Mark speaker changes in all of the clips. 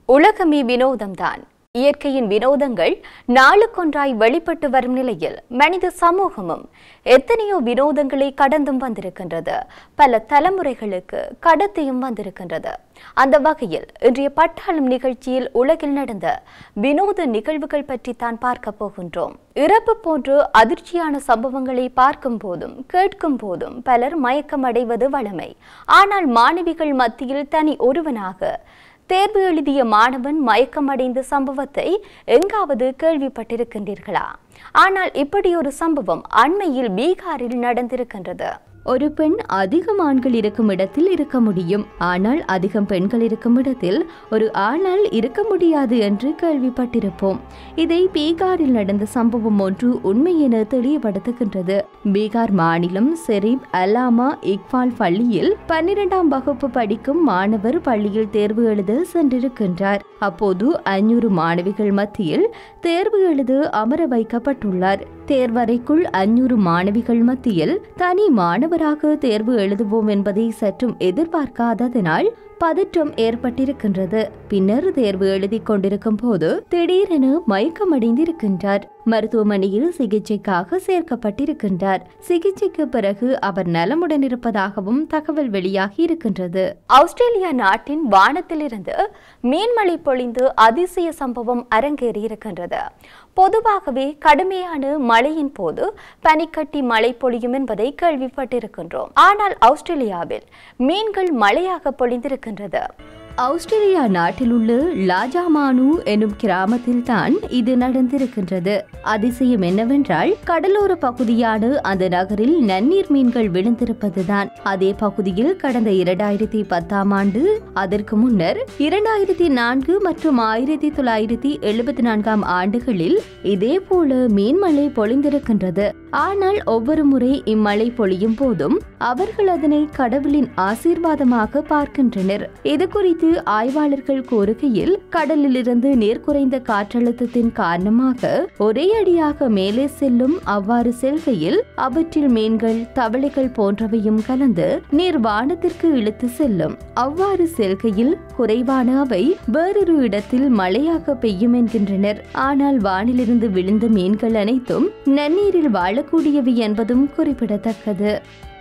Speaker 1: உலகமே வினோதம்தான் இயற்கையின் வினோதங்கள் நாளுக்கொன்றாய் வெளிப்பட்டு வரும் நிலையில் மனித சமூகமும் எத்தனையோ வினோதங்களை கடந்தும் வந்திருக்கின்றது பல தலைமுறைகளுக்கு கடத்தியும் வந்திருக்கின்றது அந்த வகையில் இன்றைய பட்டாளம் நிகழ்ச்சியில் உலகில் நடந்த வினோத நிகழ்வுகள் பற்றி தான் பார்க்க போகின்றோம் இறப்பு போன்று அதிர்ச்சியான சம்பவங்களை பார்க்கும் போதும் கேட்கும் போதும் பலர் மயக்கமடைவது வழமை ஆனால் மாணவிகள் மத்தியில் தனி ஒருவனாக தேர்வு எழுதிய மாணவன் மயக்கமடைந்த சம்பவத்தை எங்காவது கேள்விப்பட்டிருக்கின்றீர்களா ஆனால் இப்படி ஒரு சம்பவம் அண்மையில் பீகாரில் நடந்திருக்கின்றது
Speaker 2: ஒரு பெண் அதிகம் ஆண்கள் இருக்கும் இடத்தில் இருக்க முடியும் ஆனால் அதிகம் பெண்கள் இருக்கும் இடத்தில் ஒரு ஆணால் இருக்க முடியாது என்று கேள்விப்பட்டிருப்போம் இதை பீகாரில் நடந்த சம்பவம் ஒன்று உண்மை என தெளிவுபடுத்துகின்றது பீகார் மாநிலம் செரீப் அலாமா இக்பால் பள்ளியில் பன்னிரெண்டாம் வகுப்பு படிக்கும் மாணவர் பள்ளியில் தேர்வு எழுத சென்றிருக்கின்றார் அப்போது ஐநூறு மாணவிகள் மத்தியில் தேர்வு எழுத அமர வைக்கப்பட்டுள்ளார் தேர்வறைக்குள் அஞ்சூறு மாணவிகள் மத்தியில் தனி மாணவராக தேர்வு எழுதுவோம் என்பதை சற்றும் எதிர்பார்க்காததனால் பதற்றம் ஏற்பட்டிருக்கின்றது பின்னர் தேர்வு எழுதி கொண்டிருக்கும் போது திடீரென மயக்கமடைந்திருக்கின்றார் மருத்துவமனையில் சிகிச்சைக்காக சேர்க்கப்பட்டிருக்கின்றார் சிகிச்சைக்கு பிறகு அவர் நலமுடன் இருப்பதாகவும் தகவல் வெளியாகி இருக்கின்றது
Speaker 1: ஆஸ்திரேலியா நாட்டின் வானத்திலிருந்து மீன்மழை பொழிந்து அதிசய சம்பவம் அரங்கேறி இருக்கின்றது பொதுவாகவே கடுமையான மழையின் போது பனிக்கட்டி மழை பொழியும் என்பதை கேள்விப்பட்டிருக்கின்றோம் ஆனால் ஆஸ்திரேலியாவில் மீன்கள் மழையாக பொழிந்திருக்கின்றது
Speaker 2: ஆஸ்திரேலியா நாட்டில் உள்ள லாஜாமானு எனும் கிராமத்தில் தான் இது நடந்திருக்கின்றது அதிசயம் என்னவென்றால் கடலோர பகுதியான அந்த நகரில் நன்னீர் மீன்கள் விழுந்திருப்பதுதான் அதே பகுதியில் கடந்த இரண்டாயிரத்தி பத்தாம் ஆண்டு அதற்கு முன்னர் இரண்டாயிரத்தி நான்கு மற்றும் ஆயிரத்தி தொள்ளாயிரத்தி எழுபத்தி நான்காம் ஆண்டுகளில் இதே போல மீன்மழை பொழிந்திருக்கின்றது ஆனால் ஒவ்வொரு முறை இம்மழை பொழியும் போதும் அவர்கள் அதனை கடவுளின் ஆசீர்வாதமாக பார்க்கின்றனர் இது குறித்து ஆய்வாளர்கள் கூறுகையில் கடலிலிருந்து நீர் குறைந்த காற்றழுத்தத்தின் காரணமாக ஒரே அடியாக மேலே செல்லும் அவ்வாறு செல்கையில் அவற்றில் மீன்கள் தவளைகள் போன்றவையும் கலந்து நீர் வானத்திற்கு இழுத்து செல்லும் அவ்வாறு செல்கையில் குறைவான அவை வேறொரு இடத்தில் மழையாக பெய்யும் என்கின்றனர் ஆனால் வானிலிருந்து விழுந்த மீன்கள் அனைத்தும் நன்னீரில் வாழக்கூடியவை என்பதும் குறிப்பிடத்தக்கது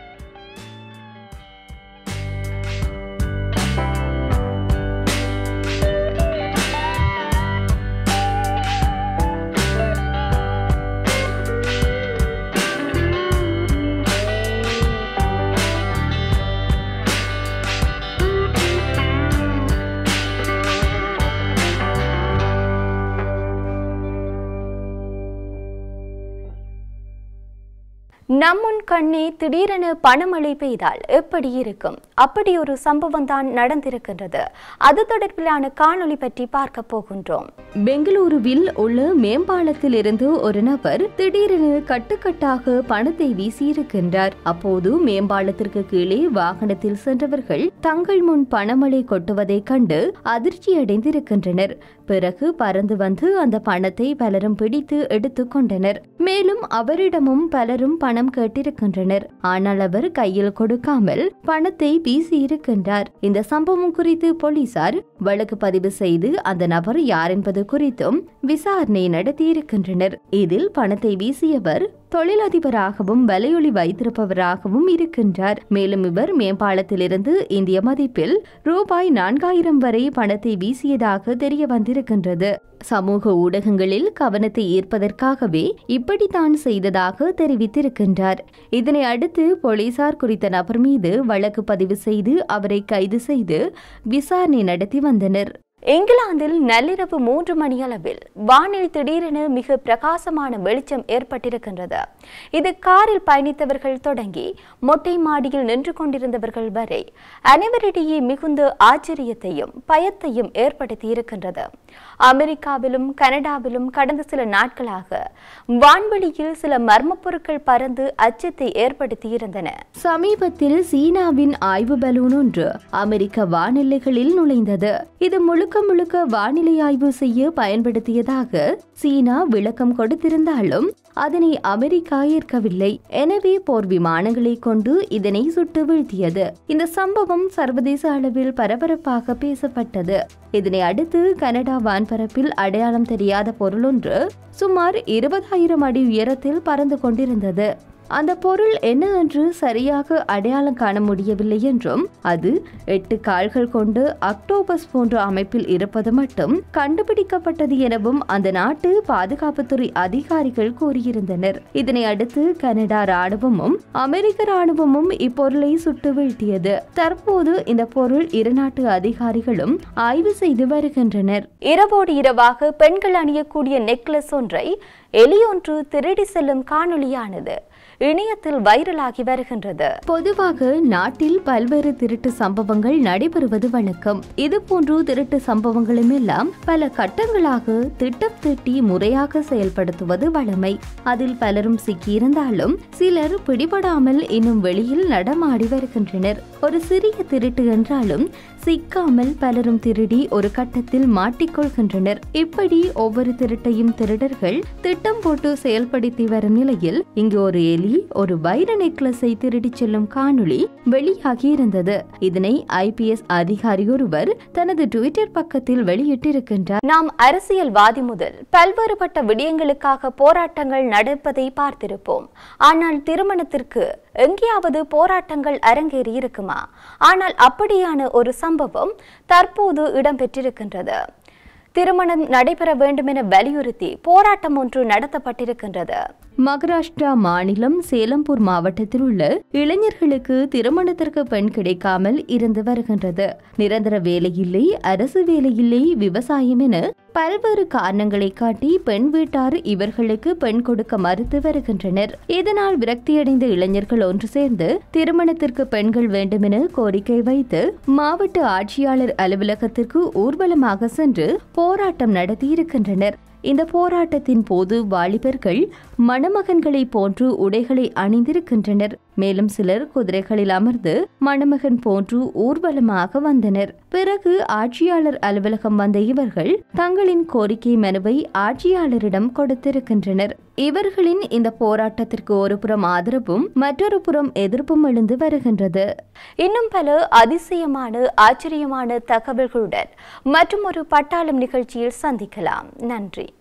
Speaker 1: நம்முன் கண்ணே திடீரென பணமழை பெய்தால் எப்படி இருக்கும் அப்படி ஒரு சம்பவம் தான் நடந்திருக்கின்றது அது தொடர்பிலான காணொளி பற்றி பார்க்க போகின்றோம்
Speaker 2: பெங்களூருவில் உள்ள மேம்பாலத்தில் இருந்து ஒரு நபர் திடீரென கட்டுக்கட்டாக பணத்தை வீசியிருக்கின்றார் அப்போது மேம்பாலத்திற்கு கீழே வாகனத்தில் சென்றவர்கள் தங்கள் முன் பணமழை கொட்டுவதைக் கண்டு அதிர்ச்சியடைந்திருக்கின்றனர் பிறகு பறந்து வந்து அந்த பணத்தை பலரும் பிடித்து எடுத்துக் கொண்டனர் மேலும் அவரிடமும் பலரும் பணம் கேட்டிருக்கின்றனர் ஆனால் அவர் கையில் கொடுக்காமல் பணத்தை வீசியிருக்கின்றார் இந்த சம்பவம் குறித்து போலீசார் வழக்கு பதிவு செய்து அந்த நபர் யார் என்பது குறித்தும் விசாரணை நடத்தியிருக்கின்றனர் இதில் பணத்தை வீசியவர் தொழிலதிபராகவும் வலையொலி வைத்திருப்பவராகவும் இருக்கின்றார் மேலும் இவர் மேம்பாலத்திலிருந்து இந்திய மதிப்பில் ரூபாய் நான்காயிரம் வரை பணத்தை வீசியதாக தெரிய வந்திருக்கின்றது சமூக ஊடகங்களில் கவனத்தை ஈர்ப்பதற்காகவே இப்படித்தான் செய்ததாக தெரிவித்திருக்கின்றார் இதனை அடுத்து போலீசார் குறித்த நபர் மீது வழக்கு பதிவு செய்து அவரை கைது செய்து விசாரணை நடத்தி வந்தனர்
Speaker 1: இங்கிலாந்தில் நள்ளிரவு மூன்று மணியளவில் வானில் திடீரென மிக பிரகாசமான வெளிச்சம் ஏற்பட்டிருக்கின்றது இது காரில் பயணித்தவர்கள் தொடங்கி மொட்டை மாடியில் நின்று கொண்டிருந்தவர்கள் வரை அனைவரிடையே மிகுந்த ஆச்சரியத்தையும் பயத்தையும் ஏற்படுத்தி இருக்கின்றது அமெரிக்காவிலும் கனடாவிலும் கடந்த சில நாட்களாக வான்வெளியில் சில மர்ம பொருட்கள் பறந்து அச்சத்தை ஏற்படுத்தி இருந்தன
Speaker 2: சமீபத்தில் சீனாவின் ஆய்வு பலூன் ஒன்று அமெரிக்க வானெல்லைகளில் நுழைந்தது இது முழுக்க முழுக்க முழுக்க வானிலை ஆய்வு செய்ய பயன்படுத்தியதாக சீனா விளக்கம் கொடுத்திருந்தாலும் அதனை அமெரிக்கா ஏற்கவில்லை எனவே போர் விமானங்களை கொண்டு இதனை சுட்டு வீழ்த்தியது இந்த சம்பவம் சர்வதேச அளவில் பரபரப்பாக பேசப்பட்டது இதனை அடுத்து கனடா வான்பரப்பில் அடையாளம் தெரியாத பொருளொன்று சுமார் இருபதாயிரம் அடி உயரத்தில் பறந்து கொண்டிருந்தது அந்த பொருள் என்ன என்று சரியாக அடையாளம் காண முடியவில்லை என்றும் அது எட்டு கால்கள் கொண்டு அக்டோபஸ் போன்ற அமைப்பில் இருப்பது மட்டும் கண்டுபிடிக்கப்பட்டது எனவும் அந்த நாட்டு பாதுகாப்புத்துறை அதிகாரிகள் கூறியிருந்தனர் இதனை அடுத்து கனடா ராணுவமும் அமெரிக்க ராணுவமும் இப்பொருளை சுட்டு வீழ்த்தியது தற்போது இந்த பொருள் இரு நாட்டு அதிகாரிகளும் ஆய்வு செய்து வருகின்றனர்
Speaker 1: இரவோடு இரவாக பெண்கள் அணியக்கூடிய நெக்லஸ் ஒன்றை எலியொன்று திருடி செல்லும் காணொளியானது இணையத்தில் வைரலாகி வருகின்றது
Speaker 2: பொதுவாக நாட்டில் பல்வேறு திருட்டு சம்பவங்கள் நடைபெறுவது வழக்கம் இதுபோன்று திருட்டு சம்பவங்களும் எல்லாம் பல கட்டங்களாக திட்டம் தீட்டி முறையாக செயல்படுத்துவது வழமை அதில் பலரும் சிக்கியிருந்தாலும் சிலர் பிடிபடாமல் இன்னும் வெளியில் நடமாடி வருகின்றனர் ஒரு சிறிய திருட்டு என்றாலும் சிக்காமல் பலரும் திருடி ஒரு கட்டத்தில் மாட்டிக்கொள்கின்றனர் இப்படி ஒவ்வொரு திருட்டையும் திருடர்கள் திட்டம் போட்டு செயல்படுத்தி வரும் நிலையில் இங்கு ஒரு எலி ஒரு வைர நெக்லஸை திருடிச் செல்லும் காணொளி வெளியாகி இருந்தது இதனை ஐபிஎஸ் அதிகாரி ஒருவர் தனது ட்விட்டர் பக்கத்தில் வெளியிட்டிருக்கின்றார்
Speaker 1: நாம் அரசியல்வாதி முதல் பல்வேறுபட்ட விடயங்களுக்காக போராட்டங்கள் நடப்பதை பார்த்திருப்போம் ஆனால் திருமணத்திற்கு எங்கேயாவது போராட்டங்கள் அரங்கேறி இருக்குமா ஆனால் அப்படியான ஒரு சம்பவம் தற்போது இடம்பெற்றிருக்கின்றது திருமணம் நடைபெற வேண்டும் என வலியுறுத்தி போராட்டம் ஒன்று நடத்தப்பட்டிருக்கின்றது
Speaker 2: மகாராஷ்டிரா மாநிலம் சேலம்பூர் மாவட்டத்தில் உள்ள இளைஞர்களுக்கு திருமணத்திற்கு பெண் கிடைக்காமல் இருந்து வருகின்றது நிரந்தர வேலையில்லை அரசு வேலையில்லை விவசாயம் என பல்வேறு காரணங்களை காட்டி பெண் வீட்டார் இவர்களுக்கு பெண் கொடுக்க மறுத்து வருகின்றனர் இதனால் விரக்தியடைந்த இளைஞர்கள் ஒன்று சேர்ந்து திருமணத்திற்கு பெண்கள் வேண்டுமென கோரிக்கை வைத்து மாவட்ட ஆட்சியாளர் அலுவலகத்திற்கு ஊர்வலமாக சென்று போராட்டம் நடத்தியிருக்கின்றனர் இந்த போராட்டத்தின் போது வாலிபர்கள் மணமகன்களை போன்று உடைகளை அணிந்திருக்கின்றனர் மேலும் சிலர் குதிரைகளில் அமர்ந்து மணமகன் போன்று ஊர்வலமாக வந்தனர் பிறகு ஆட்சியாளர் அலுவலகம் வந்த இவர்கள் தங்களின் கோரிக்கை மனுவை ஆட்சியாளரிடம் கொடுத்திருக்கின்றனர் இவர்களின் இந்த போராட்டத்திற்கு ஒரு புறம் ஆதரவும் மற்றொரு புறம் எதிர்ப்பும் எழுந்து வருகின்றது
Speaker 1: இன்னும் பல அதிசயமான ஆச்சரியமான தகவல்களுடன் மற்றும் ஒரு பட்டாளம் நிகழ்ச்சியில் சந்திக்கலாம் நன்றி